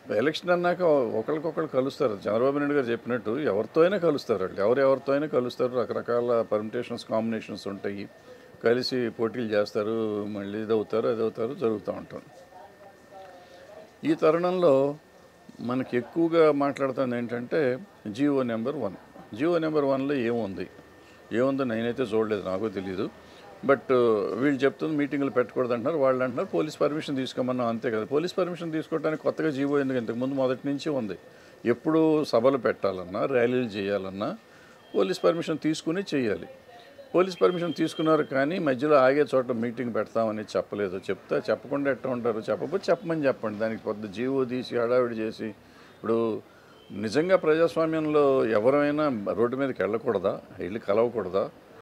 election అన్నాక ఒకరికొకరు కలుస్తారు చంద్రబాబు నాయుడు గారు చెప్పినట్టు ఎవరితో అయినా కలుస్తారు వాళ్ళు ఎవరు ఎవరితో అయినా కలుస్తారు రకరకాల పర్మిటేషన్స్ కాంబినేషన్స్ ఉంటాయి కలిసి పోటీలు చేస్తారు మళ్ళీ ఇది అవుతారు అది అవుతారు జరుగుతూ ఉంటుంది ఈ తరుణంలో మనకి ఎక్కువగా మాట్లాడుతుంది ఏంటంటే Jio number one Jio number వన్లో ఏముంది ఏముందో నేనైతే చూడలేదు నాకు తెలియదు బట్ వీళ్ళు చెప్తుంది మీటింగ్లు పెట్టకూడదు అంటున్నారు వాళ్ళు అంటున్నారు పోలీస్ పర్మిషన్ తీసుకోమన్నాం అంతే కదా పోలీస్ పర్మిషన్ తీసుకోవడానికి కొత్తగా జీవో ఎందుకు ఇంతకుముందు మొదటి నుంచి ఉంది ఎప్పుడు సభలు పెట్టాలన్నా ర్యాలీలు చేయాలన్నా పోలీస్ పర్మిషన్ తీసుకుని చేయాలి పోలీస్ పర్మిషన్ తీసుకున్నారు కానీ మధ్యలో ఆగే చోట మీటింగ్ పెడతామని చెప్పలేదు చెప్తా చెప్పకుండా ఎట్లా ఉంటారు చెప్పకపోతే చెప్పమని చెప్పండి దానికి పెద్ద జీవో తీసి హడావిడి చేసి ఇప్పుడు నిజంగా ప్రజాస్వామ్యంలో ఎవరైనా రోడ్డు మీదకి వెళ్ళకూడదా వెళ్ళి కలవకూడదా